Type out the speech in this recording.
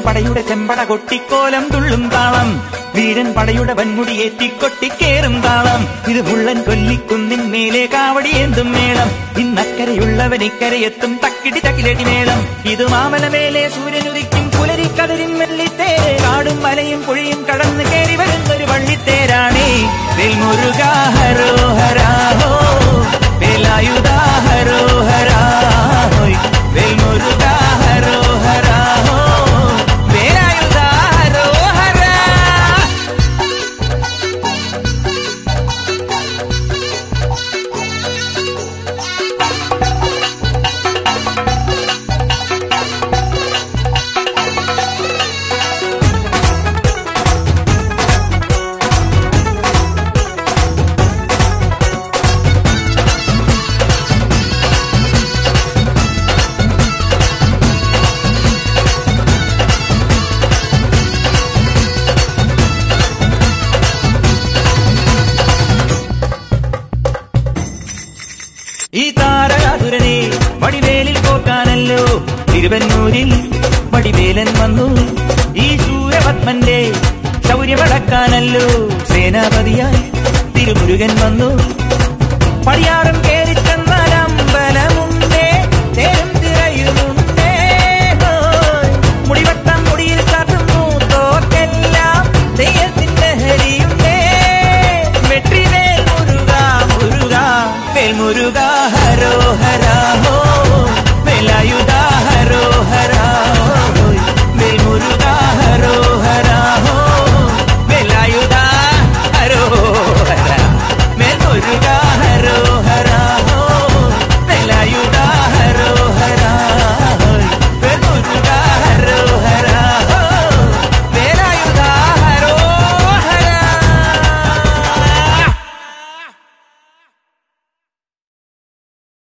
പടയുടെ ചെമ്പട കൊട്ടിക്കോലം തുള്ളും താളം വീരൻ പടയുടെ വൻമുടി ഏറ്റിക്കൊട്ടിക്കേറും താളം ഇത് മുള്ളൻ കൊല്ലിക്കുന്നിൻ മേലെ കാവടിയേന്തും മേളം ഇന്നക്കരയുള്ളവൻ ഇക്കരയെത്തും തക്കിടി തക്കിലടി മേളം ഇത് മാമലമേലെ സൂര്യനുദിക്കും പുലരിക്കതിരിൻ വെള്ളിത്തേര് കാടും മലയും പുഴയും കടന്ന് കയറി വരുന്നൊരു വള്ളിത്തേരാണേ വെൽമുരുകാ ഹരോ ഹരാഹോ വേലായുധാ ഹരോ ഹരാഹോയ് വെൽമുരുകാ ഹരോ ഹരാഹോ വേലായുധാ ഹരോ ഹരാ ഈ താരകാസുരനെ വടിവേലിൽ പോക്കാനല്ലോ തിരുവന്നൂരിൽ വടിവേലൻ വന്നു ഈ സൂര്യപത്മന്റെ ശൗര്യമടക്കാനല്ലോ സേനാപതിയായി തിരുമുരുകൻ വന്നു പടിയാറും കേറി